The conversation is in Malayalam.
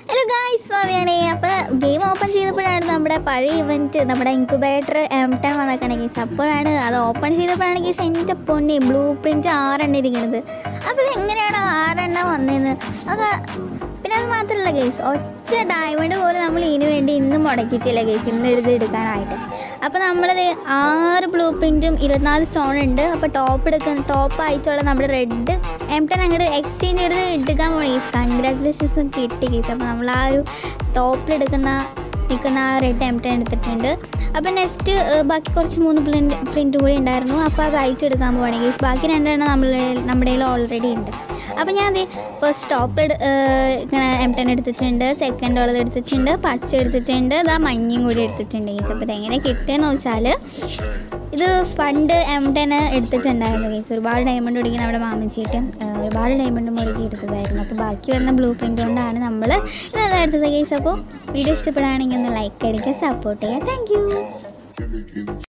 ഹലോ ഗായ്സ് മതിയാണേ അപ്പോൾ ഗെയിം ഓപ്പൺ ചെയ്തപ്പോഴാണ് നമ്മുടെ പഴയ ഇവൻറ്റ് നമ്മുടെ ഇൻക്യുബേറ്റർ എം ടെൻ വന്നേക്കണേ ഗീസ് അപ്പോഴാണ് അത് ഓപ്പൺ ചെയ്തപ്പോഴാണ് ഗീസ് എൻ്റെ പൊന്നി ബ്ലൂ പ്രിൻറ്റ് ആറെണ്ണം ഇരിക്കുന്നത് അപ്പോൾ ഇത് എങ്ങനെയാണ് ആറെണ്ണം വന്നതെന്ന് അത് പിന്നെ അത് മാത്രമല്ല ഗേസ് ഒറ്റ ഡയമണ്ട് പോലും നമ്മൾ ഇതിനു വേണ്ടി ഇന്ന് മുടക്കിയിട്ടില്ല ഗേസ് ഇന്ന് എഴുതി എടുക്കാനായിട്ട് അപ്പോൾ നമ്മളത് ആറ് ബ്ലൂ പ്രിൻറ്റും ഇരുപത്തിനാല് സ്റ്റോൺ ഉണ്ട് അപ്പോൾ ടോപ്പ് എടുക്കുന്ന ടോപ്പ് ആയിട്ടുള്ള നമ്മുടെ റെഡ് എം ടെൻ അങ്ങോട്ട് എക്സ്ചേഞ്ച് ചെയ്ത് എടുക്കാൻ പോകണം ഗേസ് കൺഗ്രാറ്റുലേഷൻസും കിട്ടി ഗേസ് അപ്പോൾ നമ്മൾ ആ ഒരു ടോപ്പിലെടുക്കുന്ന നിൽക്കുന്ന ആ റെഡ് എം ടെൻ എടുത്തിട്ടുണ്ട് അപ്പോൾ നെക്സ്റ്റ് ബാക്കി കുറച്ച് മൂന്ന് പ്രിൻറ്റ് പ്രിൻറ്റും കൂടി ഉണ്ടായിരുന്നു അപ്പോൾ അത് അയച്ചെടുക്കാൻ പോവാണ് ഗേസ് ബാക്കി രണ്ടെണ്ണം നമ്മൾ നമ്മുടെ കയ്യിൽ ഓൾറെഡി ഉണ്ട് അപ്പോൾ ഞാൻ അത് ഫസ്റ്റ് ടോപ്പ് ഇങ്ങനെ എം ടെൻ എടുത്തിട്ടുണ്ട് സെക്കൻഡ് ഉള്ളത് എടുത്തിട്ടുണ്ട് പച്ച എടുത്തിട്ടുണ്ട് ഇതാ മഞ്ഞയും കൂടി എടുത്തിട്ടുണ്ട് ഗേസ് അപ്പോൾ ഇതെങ്ങനെ കിട്ടുകയെന്ന് വെച്ചാൽ ഇത് ഫണ്ട് എം ടെൻ എടുത്തിട്ടുണ്ടായിരുന്നു ഗേസ് ഒരുപാട് ഡയമണ്ട് ഒടുക്കി നമ്മുടെ മാമച്ചിയിട്ട് ഒരുപാട് ഡയമണ്ട് മുറുകി എടുത്തതായിരുന്നു അപ്പോൾ ബാക്കി വന്ന ബ്ലൂ പ്രിൻ്റ് കൊണ്ടാണ് നമ്മൾ ഇതെല്ലാം എടുത്തത് ഗേസ് അപ്പോൾ വീഡിയോ ഇഷ്ടപ്പെടുകയാണെങ്കിൽ ഒന്ന് ലൈക്ക് അടിക്കുക സപ്പോർട്ട് ചെയ്യുക താങ്ക്